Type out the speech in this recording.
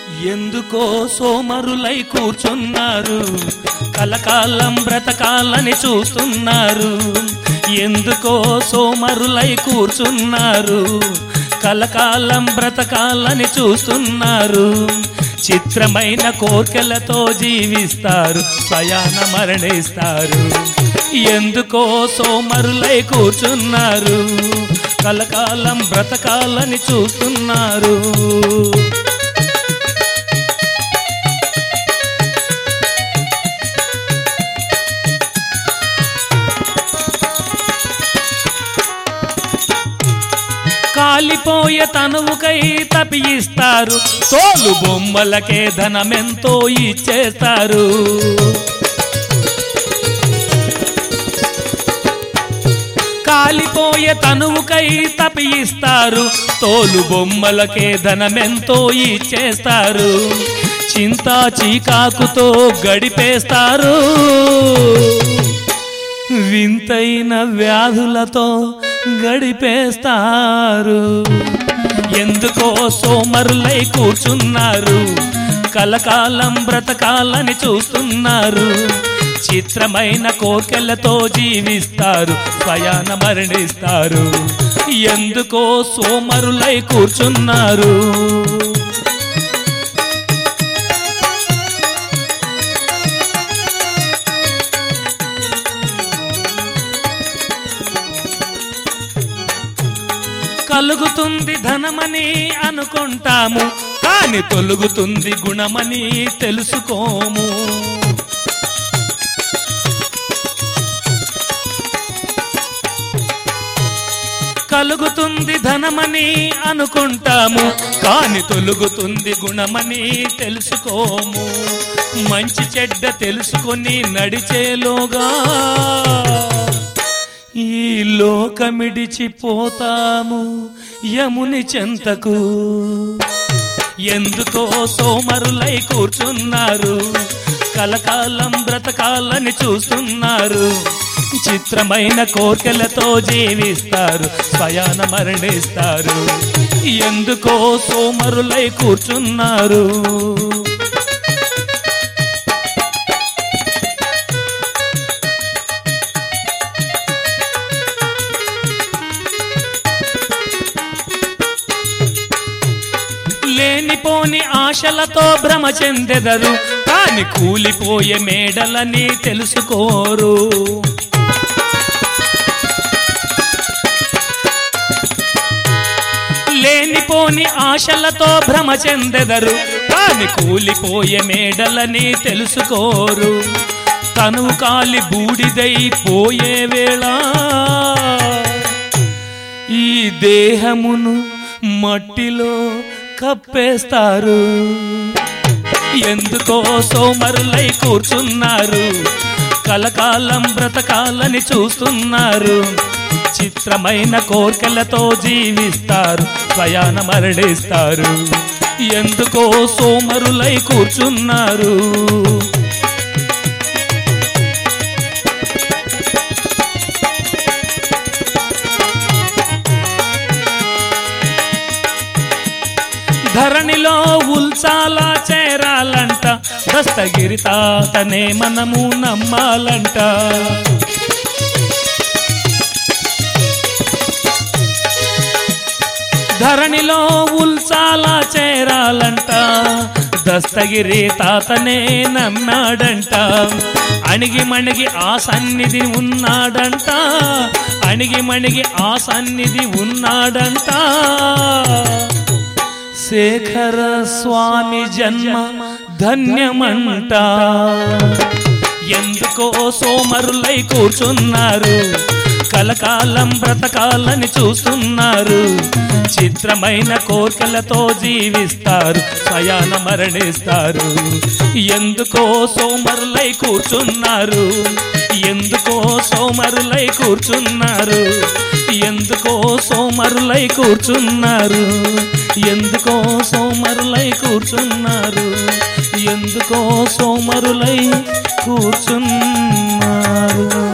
ఎందుకో సోమరులై కూర్చున్నారు కలకాలం బ్రతకాలని చూస్తున్నారు ఎందుకో సోమరులై కూర్చున్నారు కలకాలం బ్రతకాలని చూస్తున్నారు చిత్రమైన కోర్కెలతో జీవిస్తారు స్వయాన మరణిస్తారు ఎందుకో సోమరులై కూర్చున్నారు కలకాలం బ్రతకాలని చూస్తున్నారు కాలిపోయే తనువుకై తపియిస్తారు తోలు బొమ్మలకే ధనమెంతో ఇచ్చేస్తారు కాలిపోయే తనువుకై తపియిస్తారు తోలు బొమ్మలకే ధనమెంతో ఇచ్చేస్తారు చింతా చీకాకుతో గడిపేస్తారు వింతైన వ్యాధులతో గడిపేస్తారు ఎందుకో సోమరులై కూర్చున్నారు కలకాలం బ్రతకాలని చూస్తున్నారు చిత్రమైన కోర్కెలతో జీవిస్తారు స్వయాన మరణిస్తారు ఎందుకో సోమరులై కూర్చున్నారు కలుగుతుంది ధనమని అనుకుంటాము కాని తొలుగుతుంది గుణమని తెలుసుకోము కలుగుతుంది ధనమని అనుకుంటాము కాని తొలుగుతుంది గుణమని తెలుసుకోము మంచి చెడ్డ తెలుసుకొని నడిచేలోగా ఈ లోకమిడిచిపోతాము యముని చెంతకు ఎందుకో సోమరులై కూర్చున్నారు కలకాలం బ్రతకాలని చూస్తున్నారు చిత్రమైన కోర్కెలతో జీవిస్తారు స్వయాన మరణిస్తారు ఎందుకో సోమరులై కూర్చున్నారు లేనిపోని ఆశలతో భ్రమ చెందెదరు కాని కూలిపోయే మేడలని తెలుసుకోరు లేనిపోని ఆశలతో భ్రమ చెందెదరు కాని కూలిపోయే మేడలని తెలుసుకోరు తను కాలి బూడిదై పోయే వేళ ఈ దేహమును మట్టిలో కప్పేస్తారు ఎందుకో సోమరులై కూర్చున్నారు కలకాలం బ్రతకాలని చూస్తున్నారు చిత్రమైన కోర్కెలతో జీవిస్తారు స్వయాన మరణిస్తారు ఎందుకో సోమరులై కూర్చున్నారు ధరణిలో ఉల్సాలా చేరాలంట దస్తగిరి తాతనే మనము నమ్మాలంట ధరణిలో ఉల్సాలా చేరాలంట దస్తగిరి తాతనే నమ్మాడంట అణిగి మణిగి ఆ సన్నిధి ఉన్నాడంట అణిగి మణిగి ఆ సన్నిధి ఉన్నాడంట శేఖర స్వామి జన్మ ధన్యమంట ఎందుకో సోమరులై కూర్చున్నారు కలకాలం బ్రతకాలని చూస్తున్నారు చిత్రమైన కోర్కెలతో జీవిస్తారు స్వయాన మరణిస్తారు ఎందుకో సోమరులై కూర్చున్నారు ఎందుకో సోమరులై కూర్చున్నారు ఎందుకో సోమరులై కూర్చున్నారు ఎందుకో సోమరులై కూర్చున్నారు ఎందుకో సోమరులై కూర్చున్నారు